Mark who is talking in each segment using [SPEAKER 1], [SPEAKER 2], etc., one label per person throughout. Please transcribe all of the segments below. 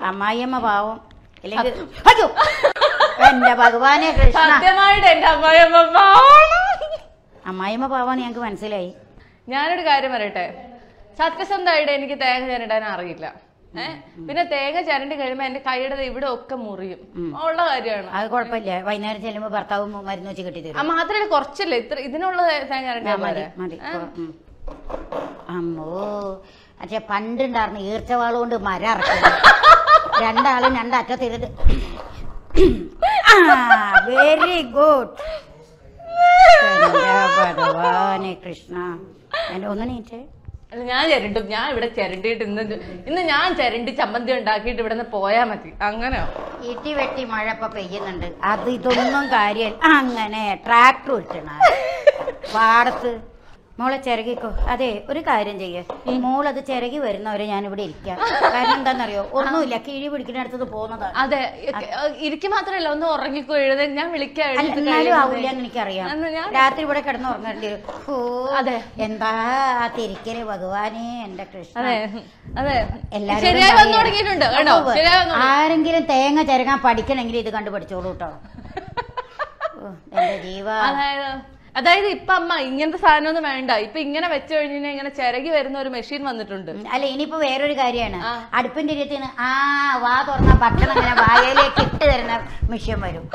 [SPEAKER 1] അമ്മായിയമ്മ പാവം ഇല്ലെങ്കിൽ അയ്യോ എന്റെ ഭഗവാനെ കൃഷ്ണ
[SPEAKER 2] സത്യമായിട്ട് എന്റെ അമ്മായിയമ്മ പാവാണ്.
[SPEAKER 1] അമ്മായിയമ്മ പാവാന്ന് ഞങ്ങക്ക് മനസ്സിലായി
[SPEAKER 2] ഞാനൊരു കാര്യം പറയട്ടെ സത്യസന്ധമായിട്ട് എനിക്ക് തേങ്ങ ചിരണ്ടാൻ അറിയില്ല ഏ പിന്നെ തേങ്ങ ചിരണ്ടി കഴിയുമ്പോ എന്റെ കൈയുടെ ദേ ഇവിടെ ഒക്കെ മുറിയും ഉള്ള കാര്യമാണ്
[SPEAKER 1] അത് കുഴപ്പമില്ല വൈകുന്നേരം ചെല്ലുമ്പോ ഭർത്താവ് മരുന്ന് വെച്ച് കെട്ടി
[SPEAKER 2] ആ
[SPEAKER 1] തരും
[SPEAKER 2] മാത്രല്ല കുറച്ചല്ലേ ഇത്ര ഇതിനുള്ള തേങ്ങ ചിരണ്ടിയാ
[SPEAKER 1] മതി
[SPEAKER 2] പോരെ
[SPEAKER 1] മതി ഉം. അമ്മോ പക്ഷെ പണ്ടുണ്ടായിരുന്നു ഈർച്ചവാള കൊണ്ട് മരം ഇറക്കുന്നത് രണ്ടാളും രണ്ടറ്റത്തിരുത് വെരി ഗുഡ് ഭഗവാനെ കൃഷ്ണ എന്റെ ഒന്ന് നീറ്റേ
[SPEAKER 2] അല്ല ഞാൻ ചിരണ്ടും ഞാൻ ഇവിടെ ചിരണ്ടിയിട്ട് ഇന്ന് ഇത് ഇന്ന് ഞാൻ ചിരണ്ടി ചമ്മന്തി ഉണ്ടാക്കിയിട്ട് ഇവിടെ നിന്ന് പോയാ മതി അങ്ങനെയോ
[SPEAKER 1] ഇടി വെട്ടി മഴ ഇപ്പൊ പെയ്യുന്നുണ്ട് അത് ഇതൊന്നും കാര്യം അങ്ങനെ ട്രാക്ടർ ഇട്ടണ പാടത്ത് മോളെ ചിരകിക്കോ അതെ ഒരു കാര്യം ചെയ്യേ മോൾ അത് ചിരകി വരുന്നവരെ ഞാൻ ഇവിടെ ഇരിക്കാം കാരണം എന്താണെന്നറിയോ ഒന്നുമില്ല കിഴി പിടിക്കുന്നിടത്തത് പോകുന്നതാണ്
[SPEAKER 2] അതെ ഇരിക്കും മാത്രല്ല ഒന്ന് ഉറങ്ങിക്കോ എഴുതി ഞാൻ വിളിക്കാം
[SPEAKER 1] അല്ല,
[SPEAKER 2] എഴുന്നേറ്റ്
[SPEAKER 1] എന്നാലും
[SPEAKER 2] കഴിയുമ്പോ.
[SPEAKER 1] ആവില്ല എന്ന് എനിക്കറിയാം
[SPEAKER 2] എന്നാ ഞാൻ-
[SPEAKER 1] രാത്രി ഇവിടെ കിടന്ന് ഉറങ്ങേണ്ടി വരും ഓ
[SPEAKER 2] അതെ.
[SPEAKER 1] എന്താ ആ തിരിക്കല് ഭഗവാനെ എന്റെ കൃഷ്ണ
[SPEAKER 2] അതെ അതെ
[SPEAKER 1] എല്ലാവരോടും
[SPEAKER 2] ശരിയായി
[SPEAKER 1] പറയാ.
[SPEAKER 2] വന്നു തുടങ്ങിയിട്ടുണ്ട് കേട്ടോ
[SPEAKER 1] ഉവ്വ്.
[SPEAKER 2] ശരിയായി വന്നു തുടങ്ങി.
[SPEAKER 1] ആരെങ്കിലും തേങ്ങ ചിരകാൻ പഠിക്കണമെങ്കിൽ ഇത് കണ്ടു പഠിച്ചോളൂ കേട്ടോ ഓ, എന്റെ ജീവ
[SPEAKER 2] അതായത് അതായത് ഇപ്പൊ അമ്മ ഇങ്ങനത്തെ സാധനമൊന്നും വേണ്ട ഇപ്പൊ ഇങ്ങനെ വെച്ച് കഴിഞ്ഞാൽ ഇങ്ങനെ ചിരകി വരുന്ന ഒരു മെഷീൻ വന്നിട്ടുണ്ട്
[SPEAKER 1] ഉം, അല്ല ഇനിയിപ്പോ വേറൊരു കാര്യമാണ് അടുപ്പിന്റെ ഇരുത്തിന് ആ വാ തുറന്ന ഭക്ഷണം ഇങ്ങനെ വായയിലേക്ക് ഇട്ട് തരുന്ന മിഷ്യം വരും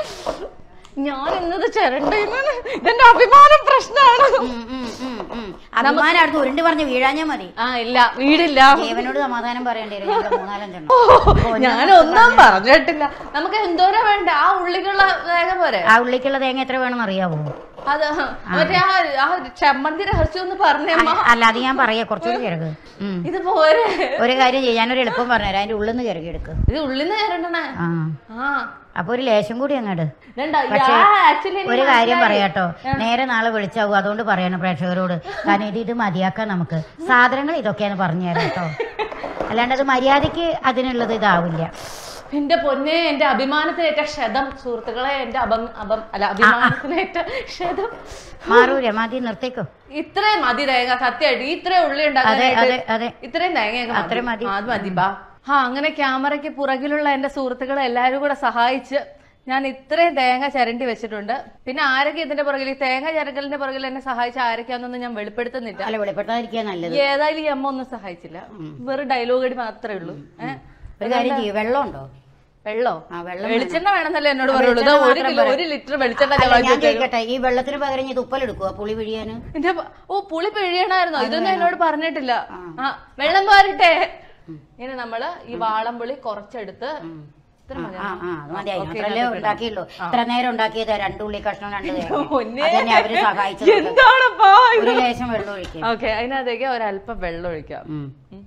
[SPEAKER 2] ഞാൻ എന്നത് ചിരണ്ടേന്നാണ് ഇതെന്റെ അഭിമാനം പ്രശ്നമാണ്
[SPEAKER 1] ഉം, ഉം, ഉം, ഉം. അഭിമാനം അടുത്ത് ഉരുണ്ട് പറഞ്ഞ് വീഴാഞ്ഞാ മതി
[SPEAKER 2] ആ ഇല്ല വീടില്ല
[SPEAKER 1] ദേവനോട് സമാധാനം പറയേണ്ടി വരും ഞങ്ങള് മൂന്നാലഞ്ചെണ്ണം
[SPEAKER 2] ഞാനൊന്നും പറഞ്ഞിട്ടില്ല നമുക്ക് എന്തോരം വേണ്ട ആ ഉള്ളിക്കുള്ള തേങ്ങ പോരെ
[SPEAKER 1] ആ ഉള്ളിക്കുള്ള തേങ്ങ എത്ര വേണമെന്ന് അറിയാവോ
[SPEAKER 2] അത് മറ്റേ ആ ആ ചമ്മന്തി രഹസ്യം ഒന്ന് പറഞ്ഞേ അമ്മ
[SPEAKER 1] അല്ല അത് ഞാൻ പറയാ കുറച്ചുകൂടി ചിരക് ഉം.
[SPEAKER 2] ഇത് പോരെ
[SPEAKER 1] ഒരു കാര്യം ചെയ്യാൻ ഒരു എളുപ്പം പറഞ്ഞുതരാം അതിന്റെ ഉള്ളിൽ നിന്ന് ചിരകി എടുക്ക്
[SPEAKER 2] ഇത് ഉള്ളിന്ന് ചേരണ്ടേ
[SPEAKER 1] ആ
[SPEAKER 2] ആ
[SPEAKER 1] അപ്പൊ ഒരു ലേശം കൂടി അങ്ങോട്ട്
[SPEAKER 2] ഇതണ്ട
[SPEAKER 1] പക്ഷേ
[SPEAKER 2] ആക്ച്വലി
[SPEAKER 1] ഒരു കാര്യം പറയാട്ടോ നേരെ നാളെ വിളിച്ചാവും അതുകൊണ്ട് പറയണം പ്രേക്ഷകരോട് കാരണം ഇത് ഇത് മതിയാക്കാം നമുക്ക് സാധനങ്ങൾ ഇതൊക്കെയാണ് പറഞ്ഞു തരാം കേട്ടോ അല്ലാണ്ട് അത് മര്യാദക്ക് അതിനുള്ളത് ഇതാവില്ല
[SPEAKER 2] എന്റെ പൊന്നെ എന്റെ അഭിമാനത്തിനേറ്റ ക്ഷതം സുഹൃത്തുക്കളെ എന്റെ അപം അപം അല്ല അഭിമാനത്തിനേറ്റ ക്ഷതം
[SPEAKER 1] മാറൂല മതി നിർത്തിക്കോ
[SPEAKER 2] ഇത്രയും മതി തേങ്ങ സത്യമായിട്ട് ഇത്രയും ഉള്ളി
[SPEAKER 1] അതെ
[SPEAKER 2] ഉണ്ടാക്കാനായിട്ട്
[SPEAKER 1] അതെ അതെ
[SPEAKER 2] ഇത്രയും തേങ്ങയൊക്കെ
[SPEAKER 1] അത്രയും മതി.
[SPEAKER 2] അത് മതി ബാ ആ അങ്ങനെ ക്യാമറയ്ക്ക് പുറകിലുള്ള എന്റെ സുഹൃത്തുക്കളെ എല്ലാവരും കൂടെ സഹായിച്ച് ഞാൻ ഇത്രയും തേങ്ങ ചിരണ്ടി വെച്ചിട്ടുണ്ട് പിന്നെ ആരൊക്കെ ഇതിന്റെ പുറകിൽ ഈ തേങ്ങ ചിരകലിന്റെ പുറകിൽ എന്നെ സഹായിച്ച ആരൊക്കെയാണെന്നൊന്നും ഞാൻ വെളിപ്പെടുത്തുന്നില്ല
[SPEAKER 1] അല്ല വെളിപ്പെടുത്താതിരിക്കുക നല്ലത്
[SPEAKER 2] ഏതായാലും ഈ അമ്മ ഒന്നും സഹായിച്ചില്ല വെറും ഡയലോഗ് അടി മാത്രമേ ഉള്ളൂ ഏഹ്
[SPEAKER 1] ഒരു കാര്യം ചെയ്യും വെള്ളം ഉണ്ടോ
[SPEAKER 2] വെള്ളോ
[SPEAKER 1] ആ വെള്ളം
[SPEAKER 2] വെളിച്ചെണ്ണ വേണമെന്നല്ലേ എന്നോട് പറയുള്ളൂ ഇതാ ഒരു കിലോ ഒരു ലിറ്റർ വെളിച്ചെണ്ണ ഞാൻ
[SPEAKER 1] അല്ല,
[SPEAKER 2] വാങ്ങിച്ചു
[SPEAKER 1] ഞാൻ
[SPEAKER 2] വെച്ചേക്കും.
[SPEAKER 1] ചോദിക്കട്ടെ ഈ വെള്ളത്തിന് പകരം ഈ തുപ്പലെടുക്കുവോ പുളി പിഴിയാന്
[SPEAKER 2] എന്റെ പ- ഓ പുളി പിഴിയണായിരുന്നോ ഇതൊന്നും എന്നോട് പറഞ്ഞിട്ടില്ല ആ വെള്ളം പോരട്ടെ ഇനി നമ്മള് ഈ വാളംപുളി കുറച്ചെടുത്ത് ഇത്ര മതി.
[SPEAKER 1] ആ ആ അത് മതി അതിനത്രല്ലേ ഉണ്ടാക്കിയുള്ളൂ ഇത്ര നേരം ഉണ്ടാക്കിയത് രണ്ടു ഉള്ളി കഷ്ണം രണ്ട് തേങ്ങ
[SPEAKER 2] പൊന്നേ.
[SPEAKER 1] അതന്നെ അവര് സഹായിച്ചത്
[SPEAKER 2] എന്താണപ്പാ ഇത്?
[SPEAKER 1] ഒരു ലേശം വെള്ളം ഒഴിക്കും
[SPEAKER 2] ഓക്കെ അതിനകത്തേക്ക് ഒരല്പം വെള്ളം ഒഴിക്കാം
[SPEAKER 1] ഉം.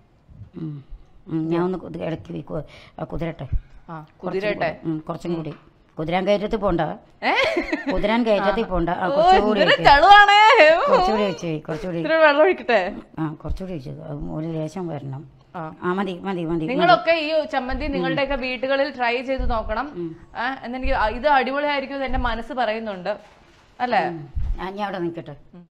[SPEAKER 1] ഉം. ഉം, ഞാൻ ഒന്ന് കുതി- ഇടയ്ക്ക് വി- കു- ആ, കുതിരട്ടെ
[SPEAKER 2] ആ കുതിരട്ടെ
[SPEAKER 1] ഉം, കുറച്ചും കൂടി കുതിരാൻ കയറ്റത്തിൽ പോണ്ട
[SPEAKER 2] ഏ
[SPEAKER 1] കുതിരാൻ കയറ്റത്തിൽ പോണ്ട ആ,
[SPEAKER 2] ഓ
[SPEAKER 1] കുറച്ചുകൂടി
[SPEAKER 2] എന്തൊരു
[SPEAKER 1] ഒഴിക്ക്.
[SPEAKER 2] ചളുവാണേ
[SPEAKER 1] കുറച്ചുകൂടി ഒഴിച്ച് വെയ്, കുറച്ചുകൂടി
[SPEAKER 2] ഇത്ര വെള്ളം ഒഴിക്കട്ടെ
[SPEAKER 1] ആ കുറച്ചുകൂടി ഒഴിച്ച് അത് ഒരു ലേശം വരണം
[SPEAKER 2] ആ.
[SPEAKER 1] ആ മതി മതി മതി
[SPEAKER 2] നിങ്ങളൊക്കെ ഈ ചമ്മന്തി നിങ്ങളുടെയൊക്കെ വീടുകളിൽ ട്രൈ ചെയ്ത് നോക്കണം ആ, എന്നെനിക്ക് ഇത് അടിപൊളിയായിരിക്കും എന്ന് എന്റെ മനസ്സ് പറയുന്നുണ്ട് അല്ലേ
[SPEAKER 1] ഞാൻ അവിടെ നിൽക്കട്ടെ